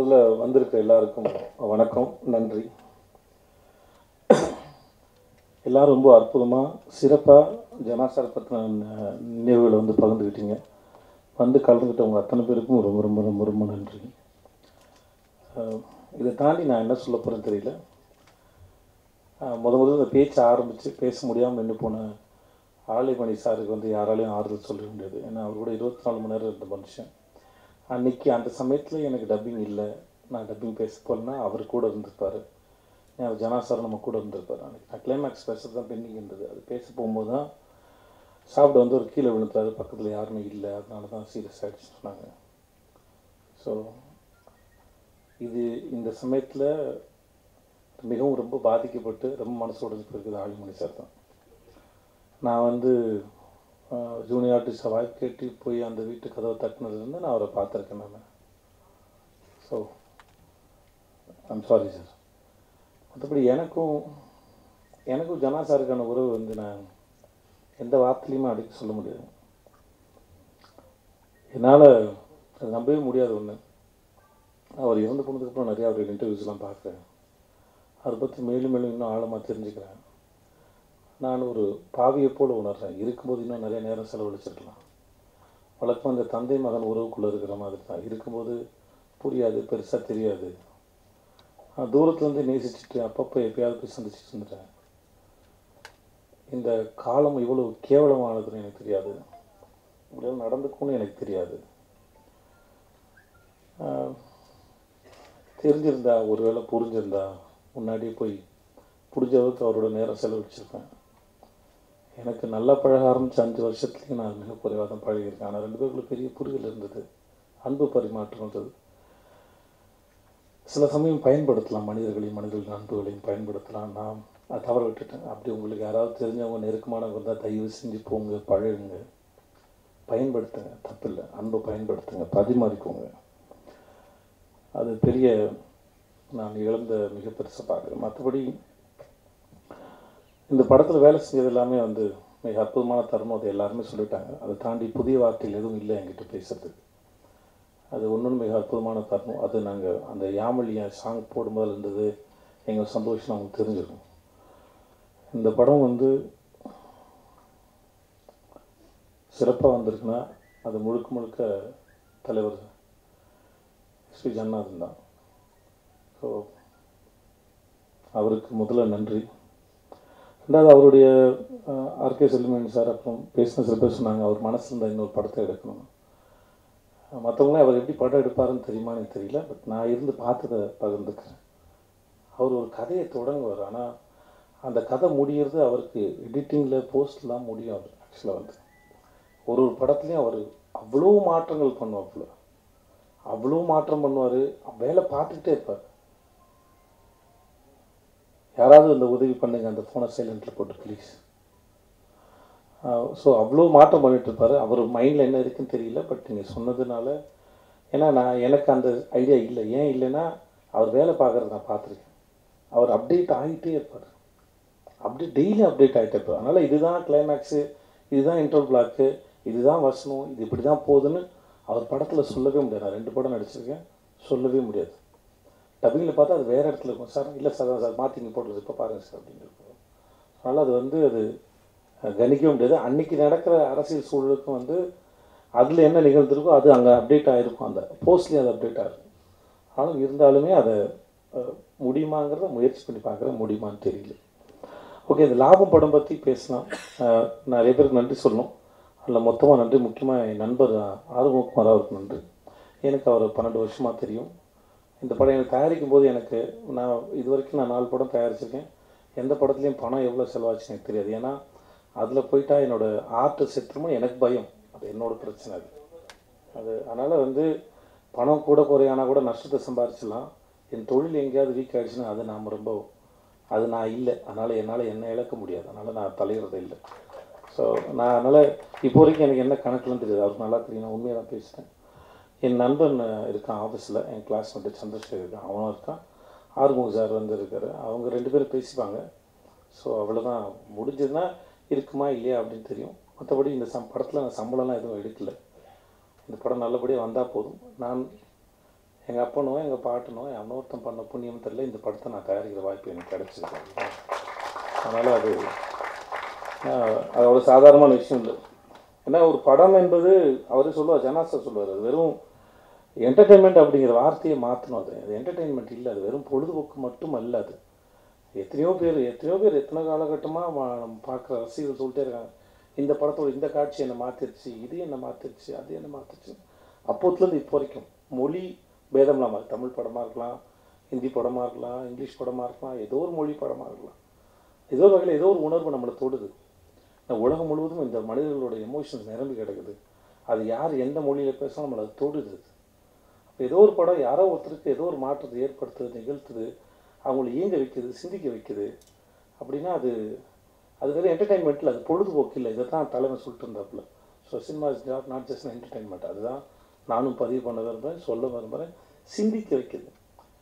முதல்ல வந்திருக்க எல்லாருக்கும் வணக்கம் நன்றி எல்லாரும் ரொம்ப அற்புதமாக சிறப்பாக ஜனாசார் பற்றின நினைவுகளை வந்து பகிர்ந்துக்கிட்டீங்க வந்து கலந்துக்கிட்டவங்க அத்தனை பேருக்கும் ரொம்ப ரொம்ப ரொம்ப ரொம்ப நன்றி அஹ், இதை தாண்டி நான் என்ன சொல்ல போகிறேன்னு தெரியல அஹ், முத முதல்ல இந்த பேச்சை ஆரம்பித்து பேச முடியாமல் நின்று போன ஆலைமணி சாருக்கு வந்து யாராலையும் ஆறுதல் சொல்ல முடியாது ஏன்னா அவர் கூட இருபத்தி நாலு மணி நேரம் இருந்த மனுஷன் அன்னைக்கு அந்த சமயத்தில் எனக்கு டப்பிங் இல்லை நான் டப்பிங் பேச போகலன்னா அவர் கூட இருந்திருப்பார் அவர் ஜனாசாரம் நம்ம கூட இருந்திருப்பார் அன்னைக்கு நான் கிளைமேக்ஸ் பேசுறது தான் பெண்டிங் இருந்தது அது பேச போகும்போது தான் சாப்பிட வந்து ஒரு கீழே விழுந்தாரு பக்கத்தில் யாருமே இல்லை அதனால தான் சீரியஸ் ஆகிடுச்சு சொன்னாங்க ஸோ இது இந்த சமயத்தில் மிகவும் ரொம்ப பாதிக்கப்பட்டு ரொம்ப மனசு உடஞ்சு போயிருக்குது ஆழிமணி சார் தான் நான் வந்து ஜூனியர் ஆர்டிஸ்ட்டை வாய்ப்பு கேட்டு போய் அந்த வீட்டு கதவை தட்டினதுலேருந்து நான் அவரை பார்த்துருக்கேன் நான் ஸோ ஐம் சாரி சார் மற்றபடி எனக்கும் எனக்கும் ஜனா சாருக்கான உறவு வந்து நான் எந்த வார்த்தையிலையுமே அடிக்க சொல்ல முடியாது என்னால் அது நம்பவே முடியாத ஒன்று அவர் இறந்து போனதுக்கப்புறம் நிறையா அவருடைய இன்டர்வியூஸ்லாம் பார்க்குறேன் அதை பற்றி மேலும் மேலும் இன்னும் ஆழமாக தெரிஞ்சுக்கிறேன் நான் ஒரு பாவியை போல உணர்றேன் இருக்கும்போது இன்னும் நிறைய நேரம் செலவழிச்சிருக்கலாம் வழக்கம் அந்த தந்தை மகன் உறவுக்குள்ளே இருக்கிற மாதிரி தான் இருக்கும்போது புரியாது பெருசாக தெரியாது நான் தூரத்துலேருந்து நேசிச்சுட்டு அப்பப்போ எப்பயாவது போய் சந்திச்சுட்டு இருந்துட்டேன் இந்த காலம் இவ்வளோ கேவலமானதுன்னு எனக்கு தெரியாது இப்படியெல்லாம் நடந்துக்கும்னு எனக்கு தெரியாது ஆஹ், தெரிஞ்சிருந்தா ஒருவேளை புரிஞ்சிருந்தா முன்னாடியே போய் புரிஞ்ச அளவுக்கு அவரோட நேரம் செலவழிச்சிருப்பேன் எனக்கு நல்லா பழக ஆரம்பிச்ச அஞ்சு வருஷத்துலேயும் நான் மிக குறைவாக தான் பழகியிருக்கேன் ஆனால் ரெண்டு பேருக்குள்ள பெரிய புரிதல் இருந்தது அன்பு பரிமாற்றம் இருந்தது சில சமயம் பயன்படுத்தலாம் மனிதர்களையும் மனிதர்களின் அன்புகளையும் பயன்படுத்தலாம் நான் அதை தவற விட்டுட்டேன் அப்படி உங்களுக்கு யாராவது தெரிஞ்சவங்க நெருக்கமானவங்க இருந்தால் தயவு செஞ்சு போங்க பழகுங்க பயன்படுத்துங்க தப்பில்லை அன்பை பயன்படுத்துங்க பரிமாறிக்கோங்க அது பெரிய நான் இழந்த மிக பெருசாக பார்க்குறேன் மற்றபடி இந்த படத்தில் வேலை செஞ்சது எல்லாமே வந்து மிக அற்புதமான தருணம் அது எல்லாருமே சொல்லிட்டாங்க அதை தாண்டி புதிய வார்த்தைகள் எதுவும் இல்லை என்கிட்ட பேசுறதுக்கு அது ஒன்றும் மிக அற்புதமான தருணம் அது நாங்கள் அந்த யாமலியா சாங் போடும்போது இருந்தது எங்கள் சந்தோஷம் அவங்களுக்கு தெரிஞ்சிருக்கும் இந்த படம் வந்து சிறப்பாக வந்திருக்குன்னா அது முழுக்க முழுக்க தலைவர் ஸ்ரீ ஜன்னாதன் தான் ஸோ அவருக்கு முதல்ல நன்றி ரெண்டாவது அவருடைய ஆர்கே செல்வமணி சார் அப்புறம் பேசின சில பேர் சொன்னாங்க அவர் மனசில் இருந்த இன்னொரு படத்தை எடுக்கணும் மற்றவங்களே அவர் எப்படி படம் எடுப்பாருன்னு தெரியுமா எனக்கு தெரியல பட் நான் இருந்து பார்த்ததை பகிர்ந்துக்கிறேன் அவர் ஒரு கதையை தொடங்குவார் ஆனால் அந்த கதை முடிகிறது அவருக்கு எடிட்டிங்கில் போஸ்ட்லாம் முடியும் அவர் ஆக்சுவலாக வந்து ஒரு ஒரு படத்துலையும் அவர் அவ்வளோ மாற்றங்கள் பண்ணுவாப்புல அவ்வளோ மாற்றம் பண்ணுவார் வேலை பார்த்துக்கிட்டே இருப்பார் யாராவது இந்த உதவி பண்ணுங்க அந்த ஃபோனை சைலண்டில் போட்டு ப்ளீஸ் ஸோ அவ்வளோ மாற்றம் பண்ணிட்டு இருப்பாரு அவர் மைண்டில் என்ன இருக்குன்னு தெரியல பட் நீங்கள் சொன்னதுனால ஏன்னா நான் எனக்கு அந்த ஐடியா இல்லை ஏன் இல்லைன்னா அவர் வேலை பார்க்குறத நான் பார்த்துருக்கேன் அவர் அப்டேட் ஆகிட்டே இருப்பார் அப்டேட் டெய்லி அப்டேட் ஆகிட்டே இருப்பார் அதனால் இதுதான் கிளைமேக்ஸு இதுதான் இன்டர் பிளாக்கு இதுதான் வசனம் இது இப்படி தான் போகுதுன்னு அவர் படத்தில் சொல்லவே முடியாது நான் ரெண்டு படம் நடிச்சிருக்கேன் சொல்லவே முடியாது டப்பிங்கில் பார்த்தா அது வேறு இடத்துல இருக்கும் சார் இல்லை சார் அதான் சார் மாற்றிங்க போட்டுருது இப்போ பாருங்கள் சார் அப்படின்னு இருக்கும் அதனால் அது வந்து அது அஹ், கணிக்க முடியாது அன்னைக்கு நடக்கிற அரசியல் சூழலுக்கும் வந்து அதில் என்ன நிகழ்ந்திருக்கோ அது அங்கே அப்டேட் ஆகிருக்கும் அந்த போஸ்ட்லேயும் அது அப்டேட் ஆகிருக்கும் ஆனால் இருந்தாலுமே அதை அஹ், முடியுமாங்கிறத முயற்சி பண்ணி பார்க்குறேன் முடியுமான்னு தெரியல ஓகே இந்த லாபம் படம் பற்றி பேசலாம் அஹ், நிறைய பேருக்கு நன்றி சொல்லணும் அதில் மொத்தமாக நன்றி முக்கியமாக என் நண்பர் ஆறுமுககுமார் அவருக்கு நன்றி எனக்கு அவர் பன்னெண்டு வருஷமாக தெரியும் இந்த படம் எனக்கு தயாரிக்கும் போது எனக்கு நான் இது வரைக்கும் நான் நாலு படம் தயாரிச்சிருக்கேன் எந்த படத்துலையும் பணம் எவ்வளோ செலவாச்சுன்னு எனக்கு தெரியாது ஏன்னா அதில் போயிட்டா என்னோட ஆர்ட் செத்துருமோ எனக்கு பயம் அது என்னோட பிரச்சனை அது அது அதனால் வந்து பணம் கூட குறையானா கூட நஷ்டத்தை சம்பாரிச்சிடலாம் என் தொழில் எங்கேயாவது வீக் ஆகிடுச்சுன்னா அது நாம் ரொம்ப அது நான் இல்லை அதனால் என்னால் என்ன இழக்க முடியாது அதனால் நான் தலையிறது இல்லை ஸோ நான் அதனால் இப்போ வரைக்கும் எனக்கு என்ன கணக்குலாம் தெரியாது அவருக்கு நல்லா தெரியும் நான் உண்மையாக தான் பேசுகிறேன் என் நண்பன் அஹ், இருக்கான் ஆஃபீஸில் என் கிளாஸ்மேட்டு சந்திரசேகர் இருக்கான் அவனும் இருக்கான் ஆறுமுக சார் வந்து இருக்காரு அவங்க ரெண்டு பேரும் பேசிப்பாங்க ஸோ அவ்வளோதான் முடிஞ்சதுன்னா இருக்குமா இல்லையா அப்படின்னு தெரியும் மற்றபடி இந்த சம் படத்தில் நான் சம்பளம்லாம் எதுவும் எடுக்கல இந்த படம் நல்லபடியாக வந்தால் போதும் நான் எங்கள் அப்பனோ எங்கள் பாட்டனோ என் ஒருத்தன் பண்ண புண்ணியம் தெரியல இந்த படத்தை நான் தயாரிக்கிற வாய்ப்பு எனக்கு கிடச்சிருக்கு அதனால் அது ஆஹ், அது அவ்வளோ சாதாரணமான விஷயம் இல்லை ஏன்னா ஒரு படம் என்பது அவரே சொல்லுவார் ஜனாசர் சொல்லுவார் அது வெறும் என்டர்டெயின்மெண்ட் அப்படிங்கிற வார்த்தையை மாற்றணும் அது அது என்டர்டெயின்மெண்ட் இல்லை அது வெறும் பொழுதுபோக்கு மட்டும் அல்ல அது எத்தனையோ பேர் எத்தனையோ பேர் எத்தனை காலகட்டமாக நம்ம பார்க்குற ரசிகர்கள் சொல்லிட்டே இருக்காங்க இந்த படத்தோட இந்த காட்சி என்னை மாற்றிருச்சு இது என்னை மாற்றிருச்சு அது என்ன மாற்றிருச்சு அப்போத்துலேருந்து இப்போ வரைக்கும் மொழி பேதம் இல்லாமல் தமிழ் படமாக இருக்கலாம் ஹிந்தி படமாக இருக்கலாம் இங்கிலீஷ் படமாக இருக்கலாம் ஏதோ ஒரு மொழி படமாக இருக்கலாம் ஏதோ ஒரு வகையில் ஏதோ ஒரு உணர்வு நம்மளை தொடுது இந்த உலகம் முழுவதும் இந்த மனிதர்களோட எமோஷன்ஸ் நிரம்பி கிடக்குது அது யார் எந்த மொழியில் பேசினா நம்மளை அது தொடுது அப்போ ஏதோ ஒரு படம் யாரோ ஒருத்தருக்கு ஏதோ ஒரு மாற்றத்தை ஏற்படுத்துது நிகழ்த்துது அவங்கள இயங்க வைக்குது சிந்திக்க வைக்குது அப்படின்னா அது அது வெறும் என்டர்டைன்மெண்ட்டில் அது பொழுதுபோக்கு இல்லை இதை தான் தலைமை சொல்லிட்டு இருந்தாப்புல so cinema is not not just entertainment அதுதான் நானும் பதிவு பண்ண விரும்புகிறேன் சொல்ல விரும்புகிறேன் சிந்திக்க வைக்குது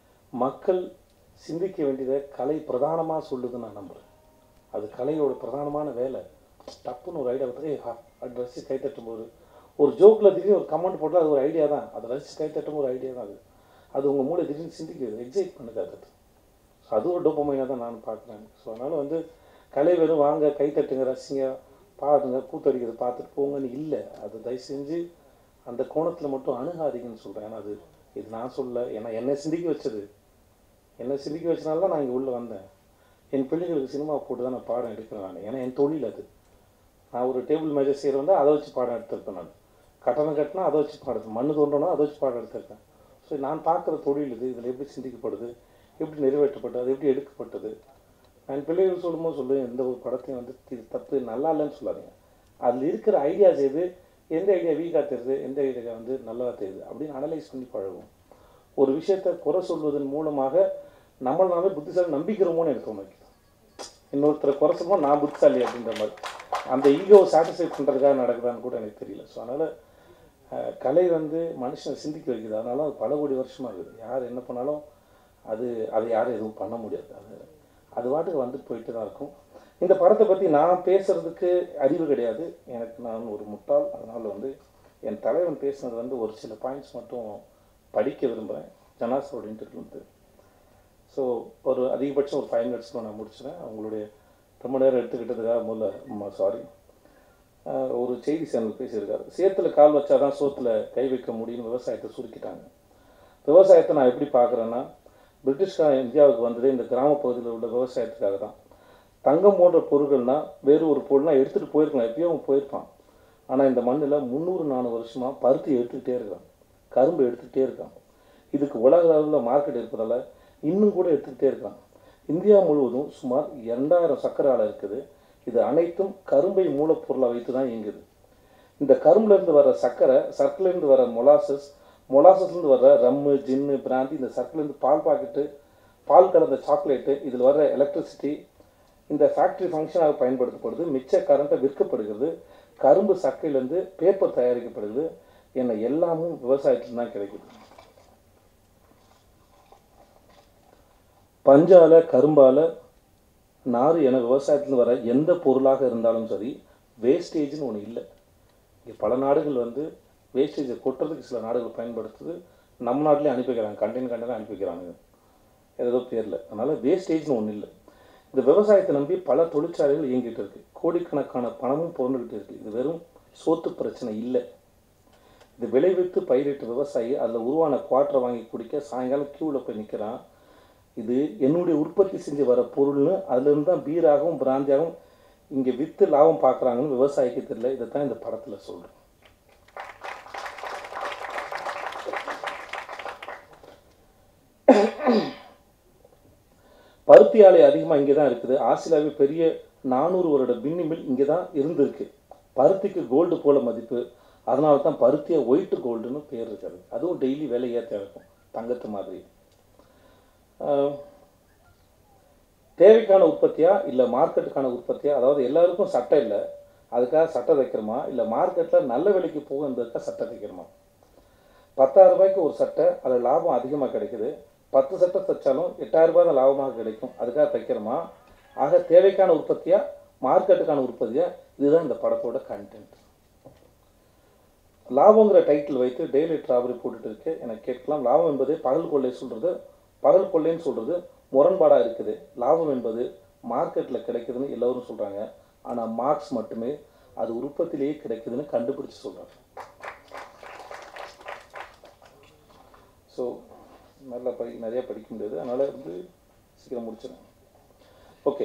மக்கள் சிந்திக்க வேண்டியதை கலை பிரதானமாக சொல்லுதுன்னு நான் நம்புகிறேன் அது கலையோட பிரதானமான வேலை டப்புன்னு ஒரு ஐடியா பார்த்து ஹா அது ரசிச்சு கை தட்டும் போது ஒரு ஜோக்கில் திடீர்னு ஒரு கமெண்ட் போட்டால் அது ஒரு ஐடியா தான் அதை ரசிச்சு கை தட்டும் ஒரு ஐடியா தான் அது அது உங்கள் மூளை திடீர்னு சிந்திக்குது எக்ஸைட் பண்ணுது அது ஸோ அது ஒரு டோப்பமைனாக தான் நான் பார்க்குறேன் ஸோ அதனால் வந்து கலை வெறும் வாங்க கை தட்டுங்க ரசிங்க பாருங்க கூத்தடிக்கிறது பார்த்துட்டு போங்கன்னு இல்லை அது தயவு செஞ்சு அந்த கோணத்தில் மட்டும் அணுகாதீங்கன்னு சொல்கிறேன் ஏன்னா அது இது நான் சொல்ல ஏன்னா என்னை சிந்திக்க வச்சது என்னை சிந்திக்க வச்சனால தான் நான் இங்கே உள்ளே வந்தேன் என் பிள்ளைகளுக்கு சினிமா போட்டு தான் நான் பாடம் எடுக்கிறேன் நான் ஏன்னா என் தொழில் அது நான் ஒரு டேபிள் மேஜர் செய்கிற வந்து அதை வச்சு பாடம் எடுத்திருப்பேன் நான் கட்டணம் கட்டினா அதை வச்சு பாடம் மண்ணு தோன்றணும் அதை வச்சு பாடம் எடுத்திருக்கேன் ஸோ நான் பார்க்குற தொழில் இது இதில் எப்படி சிந்திக்கப்படுது எப்படி நிறைவேற்றப்பட்டது அது எப்படி எடுக்கப்பட்டது நான் பிள்ளைகள் சொல்லும்போது சொல்லுவேன் எந்த ஒரு படத்தையும் வந்து இது தப்பு நல்லா இல்லைன்னு சொல்லாதீங்க அதில் இருக்கிற ஐடியாஸ் எது எந்த ஐடியா வீக்காக தெரியுது எந்த ஐடியா வந்து நல்லா தெரியுது அப்படின்னு அனலைஸ் பண்ணி பழகும் ஒரு விஷயத்தை குறை சொல்வதன் மூலமாக நம்மள நாமே புத்திசாலி நம்பிக்கிறோமோன்னு எனக்கு தோணுது இன்னொருத்தரை குறை சொல்லும்போது நான் புத்திசாலி அப்படின்ற மாதிரி அந்த ஈகோ சாட்டிஸ்ஃபை பண்ணுறதுக்காக நடக்குதான்னு கூட எனக்கு தெரியல ஸோ அதனால் கலை வந்து மனுஷனை சிந்திக்க வைக்குது அதனால அது பல கோடி வருஷமாக இருக்குது யார் என்ன பண்ணாலும் அது அதை யாரும் எதுவும் பண்ண முடியாது அது அது பாட்டுக்கு வந்துட்டு போயிட்டு தான் இருக்கும் இந்த படத்தை பற்றி நான் பேசுறதுக்கு அறிவு கிடையாது எனக்கு நான் ஒரு முட்டாள் அதனால் வந்து என் தலைவன் பேசுனது வந்து ஒரு சில பாயிண்ட்ஸ் மட்டும் படிக்க விரும்புகிறேன் ஜனாஸோட இன்டர்வியூ வந்து ஸோ ஒரு அதிகபட்சம் ஒரு ஃபைவ் மினிட்ஸில் நான் முடிச்சிடுறேன் அவங்களுடைய ரொம்ப நேரம் எடுத்துக்கிட்டதுக்காக முதல்ல சாரி ஒரு செய்தி சேனல் பேசியிருக்காரு சேத்துல கால் வச்சாதான் சோத்துல கை வைக்க முடியும்னு விவசாயத்தை சுருக்கிட்டாங்க விவசாயத்தை நான் எப்படி பார்க்குறேன்னா பிரிட்டிஷ்காரன் இந்தியாவுக்கு வந்ததே இந்த கிராமப்பகுதியில் உள்ள விவசாயத்துக்காக தான் தங்கம் போன்ற பொருட்கள்னா வேறு ஒரு பொருள்னா எடுத்துகிட்டு போயிருக்கலாம் எப்பயோ அவன் போயிருப்பான் ஆனால் இந்த மண்ணில் முந்நூறு நானூறு வருஷமாக பருத்தி எடுத்துக்கிட்டே இருக்கான் கரும்பு எடுத்துக்கிட்டே இருக்கான் இதுக்கு உலக அளவில் மார்க்கெட் இருப்பதால இன்னும் கூட எடுத்துக்கிட்டே இருக்கான் இந்தியா முழுவதும் சுமார் இரண்டாயிரம் சர்க்கரை ஆலை இருக்குது இது அனைத்தும் கரும்பை மூலப்பொருளாக வைத்து தான் இயங்குது இந்த கரும்புலேருந்து வர சர்க்கரை சர்க்கரைலேருந்து வர மொலாசஸ் மொலாசஸ்லேருந்து வர ரம்மு ஜின்னு பிராந்தி இந்த சர்க்கரைலேருந்து பால் பாக்கெட்டு பால் கலந்த சாக்லேட்டு இதில் வர எலக்ட்ரிசிட்டி இந்த ஃபேக்ட்ரி ஃபங்க்ஷனாக பயன்படுத்தப்படுது மிச்ச கரண்ட்டை விற்கப்படுகிறது கரும்பு சக்கையிலேருந்து பேப்பர் தயாரிக்கப்படுது என எல்லாமும் விவசாயத்தில் தான் கிடைக்குது பஞ்சால கரும்பால நார் என விவசாயத்தில் வர எந்த பொருளாக இருந்தாலும் சரி வேஸ்டேஜ்னு ஒன்று இல்லை இங்கே பல நாடுகள் வந்து வேஸ்டேஜை கொட்டுறதுக்கு சில நாடுகள் பயன்படுத்துது நம்ம நாட்டிலே அனுப்பி வைக்கிறாங்க கண்டெய்னர் கண்டெய்னர் அனுப்பி வைக்கிறாங்க ஏதோ பேரில் அதனால் வேஸ்டேஜ்னு ஒன்றும் இல்லை இந்த விவசாயத்தை நம்பி பல தொழிற்சாலைகள் இயங்கிட்டு இருக்கு கோடிக்கணக்கான பணமும் புரண்டுகிட்டு இருக்கு இது வெறும் சோத்து பிரச்சனை இல்லை இது விளைவித்து பயிரிட்ட விவசாயி அதில் உருவான குவாட்டரை வாங்கி குடிக்க சாயங்காலம் க்யூவில் போய் நிற்கிறான் இது என்னுடைய உற்பத்தி செஞ்சு வர பொருள்னு அதுலேருந்து தான் பீராகவும் பிராந்தியாகவும் இங்கே விற்று லாபம் பார்க்குறாங்கன்னு விவசாயிக்கு தெரியல இதை தான் இந்த படத்தில் சொல்கிறேன் பருத்தி ஆலை அதிகமாக இங்கே தான் இருக்குது ஆசியாவில் பெரிய நானூறு வருட பின்னி மில் இங்கே தான் இருந்திருக்கு பருத்திக்கு கோல்டு போல மதிப்பு அதனால தான் பருத்தியை ஒயிட்டு கோல்டுன்னு பேர் இருக்காது அதுவும் டெய்லி விலை ஏற்ற இருக்கும் தங்கத்து மாதிரி ஆஹ், தேவைக்கான உற்பத்தியா இல்லை மார்க்கெட்டுக்கான உற்பத்தியா அதாவது எல்லாருக்கும் சட்டை இல்லை அதுக்காக சட்டை தைக்கிறோமா இல்லை மார்க்கெட்டில் நல்ல விலைக்கு போகும் என்பதுக்காக சட்டை தைக்கிறோமா பத்தாயிரம் ரூபாய்க்கு ஒரு சட்டை அதில் லாபம் அதிகமாக கிடைக்குது பத்து சட்டை தைச்சாலும் எட்டாயிரம் ரூபாய் தான் லாபமாக கிடைக்கும் அதுக்காக தைக்கிறோமா ஆக தேவைக்கான உற்பத்தியா மார்க்கெட்டுக்கான உற்பத்தியா இதுதான் இந்த படத்தோட கண்டென்ட் லாபங்கிற டைட்டில் வைத்து டெய்லி டிராவரி போட்டுட்டு இருக்கு எனக்கு கேட்கலாம் லாபம் என்பது பகல் கொள்ளை சொல்கிறது பகல் கொள்ளைன்னு சொல்கிறது முரண்பாடாக இருக்குது லாபம் என்பது மார்க்கெட்டில் கிடைக்குதுன்னு எல்லோரும் சொல்கிறாங்க ஆனால் மார்க்ஸ் மட்டுமே அது உற்பத்தியிலேயே கிடைக்குதுன்னு கண்டுபிடிச்சு சொல்கிறார் ஸோ நல்லா படி நிறையா படிக்க முடியாது அதனால் வந்து சீக்கிரம் முடிச்சிடுறேன் ஓகே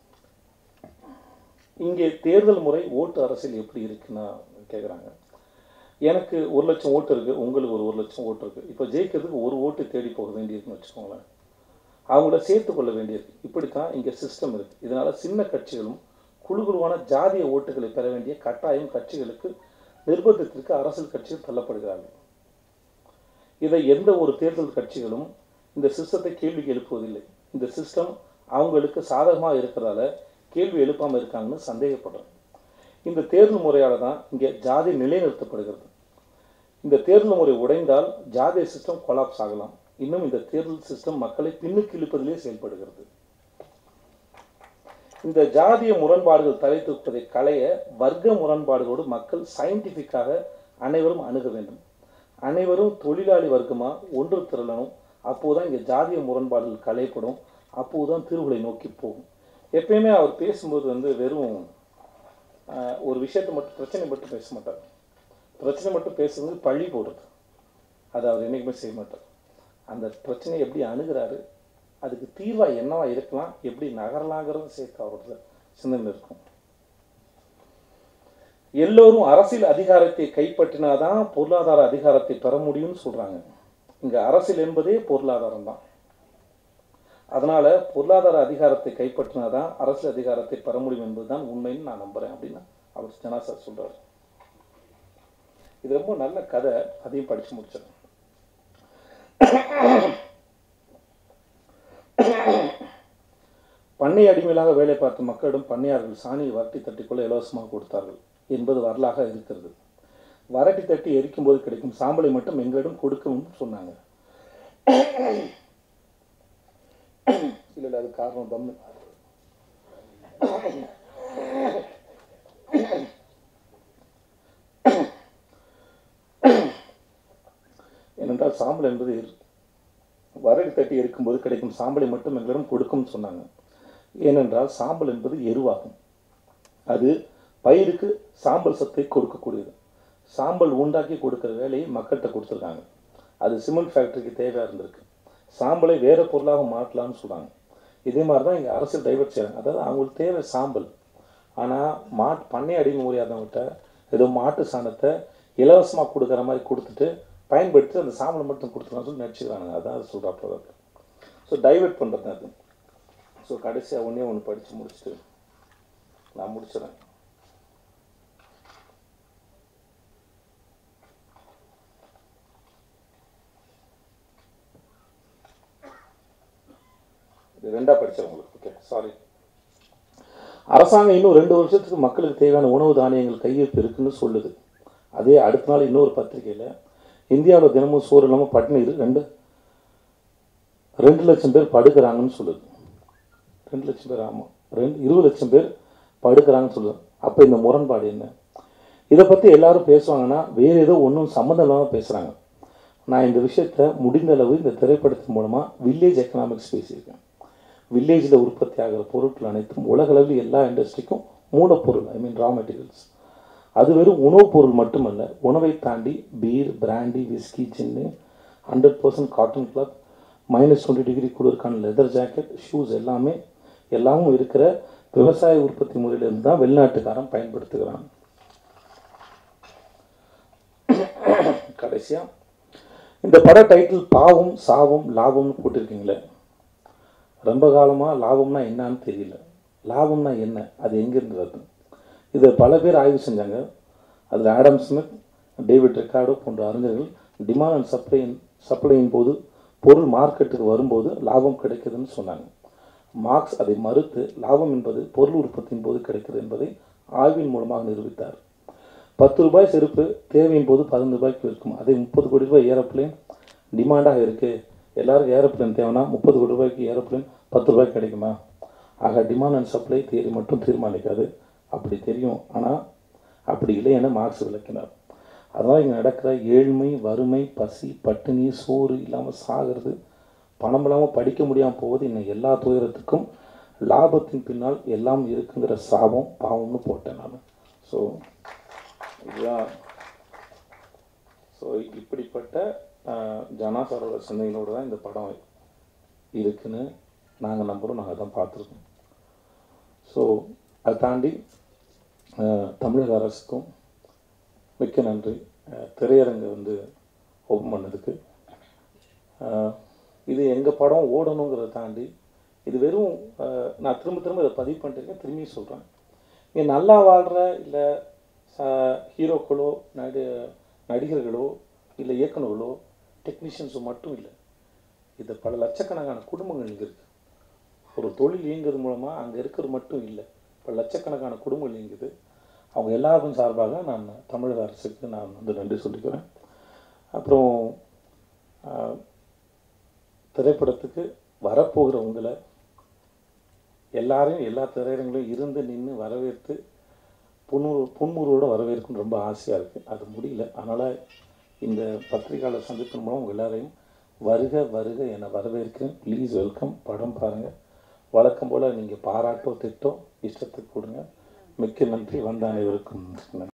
இங்கே தேர்தல் முறை ஓட்டு அரசியல் எப்படி இருக்குன்னா கேட்குறாங்க எனக்கு ஒரு லட்சம் ஓட்டு இருக்குது உங்களுக்கு ஒரு ஒரு லட்சம் ஓட்டு இருக்குது இப்போ ஜெயிக்கிறதுக்கு ஒரு ஓட்டு தேடி போக வேண்டியிருக்குன்னு வச்சுக்கோங்களேன் அவங்கள சேர்த்து கொள்ள வேண்டியிருக்கு இப்படித்தான் இங்கே சிஸ்டம் இருக்குது இதனால் சின்ன கட்சிகளும் குழு குழுவான ஜாதிய ஓட்டுகளை பெற வேண்டிய கட்டாயம் கட்சிகளுக்கு நிர்பந்தத்திற்கு அரசியல் கட்சிகள் தள்ளப்படுகிறார்கள் இதை எந்த ஒரு தேர்தல் கட்சிகளும் இந்த சிஸ்டத்தை கேள்விக்கு எழுப்புவதில்லை இந்த சிஸ்டம் அவங்களுக்கு சாதகமாக இருக்கிறதால கேள்வி எழுப்பாமல் இருக்காங்கன்னு சந்தேகப்படுறேன் இந்த தேர்தல் முறையால் தான் இங்கே ஜாதி நிலைநிறுத்தப்படுகிறது இந்த தேர்தல் முறை உடைந்தால் ஜாதிய சிஸ்டம் கொலாப்ஸ் ஆகலாம் இன்னும் இந்த தேர்தல் சிஸ்டம் மக்களை பின்னுக்கு இழுப்பதிலே செயல்படுகிறது இந்த ஜாதிய முரண்பாடுகள் தலை தூக்குவதை களைய வர்க்க முரண்பாடுகளோடு மக்கள் சயின்டிஃபிக்காக அனைவரும் அணுக வேண்டும் அனைவரும் தொழிலாளி வர்க்கமா ஒன்று திரளணும் அப்போதான் இங்கே ஜாதிய முரண்பாடுகள் களையப்படும் அப்போதுதான் தீர்வுகளை நோக்கி போகும் எப்பயுமே அவர் பேசும்போது வந்து வெறும் ஆஹ், ஒரு விஷயத்தை மட்டும் பிரச்சனை மட்டும் பேச மாட்டார் பிரச்சனை மட்டும் பேசுறது பழி போடுறது அதை அவர் என்றைக்குமே செய்ய மாட்டார் அந்த பிரச்சனையை எப்படி அணுகிறாரு அதுக்கு தீர்வா என்னவா இருக்கலாம் எப்படி நகரலாங்கிறது சேர்த்து அவரோட சிந்தனை இருக்கும் எல்லோரும் அரசியல் அதிகாரத்தை கைப்பற்றினாதான் பொருளாதார அதிகாரத்தை பெற முடியும்னு சொல்றாங்க இங்க அரசியல் என்பதே பொருளாதாரம் தான் அதனால பொருளாதார அதிகாரத்தை கைப்பற்றினாதான் அரசியல் அதிகாரத்தை பெற முடியும் என்பதுதான் உண்மைன்னு நான் நம்புறேன் அப்படின்னு அவர் ஜனா சார் சொல்றாரு இது ரொம்ப நல்ல கதை அதையும் படிச்சு முடிச்சிடறேன் பண்ணை அடிமையிலாக வேலை பார்த்த மக்களிடம் பண்ணையார்கள் சாணியை வரட்டி தட்டிக்கொள்ள இலவசமாக கொடுத்தார்கள் என்பது வரலாக இருக்கிறது வரட்டி தட்டி எரிக்கும்போது கிடைக்கும் சாம்பலை மட்டும் எங்களிடம் கொடுக்கவும் சொன்னாங்க இல்லை இல்லை அது காரணம் பம்மு ஏனென்றால் சாம்பல் என்பது எரு- வரடி தட்டி எரிக்கும்போது கிடைக்கும் சாம்பலை மட்டும் எங்களிடம் கொடுக்கும் சொன்னாங்க ஏனென்றால் சாம்பல் என்பது எருவாகும் அது பயிருக்கு சாம்பல் சத்தை கொடுக்கக்கூடியது சாம்பல் உண்டாக்கி கொடுக்குற வேலையை மக்கள்கிட்ட கொடுத்துருக்காங்க அது சிமெண்ட் ஃபேக்டரிக்கு தேவையாக இருந்திருக்கு சாம்பலை வேறு பொருளாக மாற்றலாம்னு சொல்கிறாங்க இதே மாதிரி தான் இங்கே அரசியல் டைவர்ட் செய்கிறாங்க அதாவது அவங்களுக்கு தேவை சாம்பல் ஆனால் மாட் பண்ணை அடிமை முறையாதவங்ககிட்ட ஏதோ மாட்டு சாணத்தை இலவசமாக கொடுக்குற மாதிரி கொடுத்துட்டு பயன்படுத்தி அந்த சாம்பலை மட்டும் கொடுத்துக்கலாம் சொல்லி நடிச்சுக்கிறாங்க அதான் அது சொல்கிறாப்புல ஸோ டைவர்ட் பண்ணுறது அது ஸோ கடைசியாக ஒன்றே ஒன்று படித்து முடிச்சுட்டு நான் முடிச்சிடறேன் இது ரெண்டாக படித்தேன் உங்களுக்கு ஓகே சாரி அரசாங்கம் இன்னும் ரெண்டு வருஷத்துக்கு மக்களுக்கு தேவையான உணவு தானியங்கள் கையிருப்பு இருக்குன்னு சொல்லுது அதே அடுத்த நாள் இன்னொரு பத்திரிக்கையில் இந்தியாவில் தினமும் சோறு இல்லாமல் பட்டினி இருக்கு ரெண்டு ரெண்டு லட்சம் பேர் படுக்கிறாங்கன்னு சொல்லுது ரெண்டு லட்சம் பேர் ஆமாம் ரெண்டு இருபது லட்சம் பேர் படுக்கிறாங்கன்னு சொல்லுது அப்போ இந்த முரண்பாடு என்ன இதை பற்றி எல்லாரும் பேசுவாங்கன்னா வேறு ஏதோ ஒன்றும் சம்மந்தம் இல்லாமல் பேசுகிறாங்க நான் இந்த விஷயத்த முடிந்த அளவு இந்த திரைப்படத்தின் மூலமாக வில்லேஜ் எக்கனாமிக்ஸ் பேசியிருக்கேன் வில்லேஜில் உற்பத்தி ஆகிற பொருட்கள் அனைத்தும் உலகளவில் எல்லா இண்டஸ்ட்ரிக்கும் மூலப்பொருள் ஐ மீன் ரா மெட்டீரியல்ஸ் அது வெறும் உணவுப் பொருள் மட்டுமல்ல உணவை தாண்டி beer brandy whisky gin hundred percent cotton cloth minus twenty degree குளிருக்கான லெதர் ஜாக்கெட் ஷூஸ் எல்லாமே எல்லாமும் இருக்கிற விவசாய உற்பத்தி முறையிலிருந்து தான் வெளிநாட்டுக்காரன் பயன்படுத்துகிறான் கடைசியாக இந்த பட டைட்டில் பாவம் சாவம் லாபம்னு போட்டிருக்கீங்களே ரொம்ப காலமாக லாபம்னா என்னன்னு தெரியல லாபம்னா என்ன அது எங்கேருந்து வருது இதை பல பேர் ஆய்வு செஞ்சாங்க அதில் ஆடம் ஸ்மித் டேவிட் ரெக்கார்டோ போன்ற அறிஞர்கள் டிமாண்ட் அண்ட் சப்ளையின் சப்ளையின் போது பொருள் மார்க்கெட்டுக்கு வரும்போது லாபம் கிடைக்குதுன்னு சொன்னாங்க மார்க்ஸ் அதை மறுத்து லாபம் என்பது பொருள் உற்பத்தியின் போது கிடைக்கிறது என்பதை ஆய்வின் மூலமாக நிரூபித்தார் பத்து ரூபாய் செருப்பு தேவையின் போது பதினஞ்சு ரூபாய்க்கு இருக்கும் அதே முப்பது கோடி ரூபாய் ஏரோப்ளேன் டிமாண்டாக இருக்குது எல்லாருக்கும் ஏரோப்ளேன் தேவைன்னா முப்பது கோடி ரூபாய்க்கு ஏரோப்ளேன் பத்து ரூபாய்க்கு கிடைக்குமா ஆக டிமாண்ட் அண்ட் சப்ளை தியரி மட்டும் தீர்மானிக்காது அப்படி தெரியும் ஆனால் அப்படி இல்லை என மார்க்ஸ் விளக்கினார் அதனால் இங்கே நடக்கிற ஏழ்மை வறுமை பசி பட்டினி சோறு இல்லாமல் சாகிறது பணம் இல்லாமல் படிக்க முடியாமல் போவது இன்னும் எல்லா துயரத்துக்கும் லாபத்தின் பின்னால் எல்லாம் இருக்குங்கிற சாபம் பாவம்னு போட்டேன் நான் ஸோ இதுதான் ஸோ இப்படிப்பட்ட ஆஹ், ஜனாசாரோட சிந்தனைகளோடு தான் இந்த படம் இருக்குன்னு நாங்கள் நம்புகிறோம் நாங்கள் தான் பார்த்துருக்கோம் ஸோ அதை தாண்டி ஆஹ், தமிழக அரசுக்கும் மிக்க நன்றி ஆஹ், திரையரங்கு வந்து ஓப்பன் பண்ணதுக்கு ஆஹ், இது எங்கள் படம் ஓடணுங்கிறத தாண்டி இது வெறும் ஆஹ், நான் திரும்ப திரும்ப இதை பதிவு பண்ணிட்டு திரும்பி சொல்கிறேன் இங்கே நல்லா வாழ்கிற இல்லை ஹீரோக்களோ நடி நடிகர்களோ இல்லை இயக்குனர்களோ டெக்னீஷியன்ஸோ மட்டும் இல்லை இது பல லட்சக்கணக்கான குடும்பங்கள் இங்கே இருக்குது ஒரு தொழில் இயங்குறது மூலமாக அங்கே இருக்கிறது மட்டும் இல்லை பல லட்சக்கணக்கான குடும்பங்கள் இயங்குது அவங்க எல்லாருக்கும் சார்பாக நான் தமிழக அரசுக்கு நான் வந்து நன்றி சொல்லிக்கிறேன் அப்புறம் ஆஹ், திரைப்படத்துக்கு வரப்போகிற உங்களை எல்லாரையும் எல்லா திரையரங்களும் இருந்து நின்று வரவேற்று புன்முறு புன்முறுவோட வரவேற்கணும்னு ரொம்ப ஆசையாக இருக்குது அது முடியல அதனால் இந்த பத்திரிகையாளர் சந்திப்பின் மூலம் உங்கள் எல்லாரையும் வருக வருக என வரவேற்கிறேன் ப்ளீஸ் வெல்கம் படம் பாருங்கள் வழக்கம் போல் நீங்கள் பாராட்டோ திட்டோ இஷ்டத்துக்கு கொடுங்க மிக்க நன்றி வந்த அனைவருக்கும் நன்றி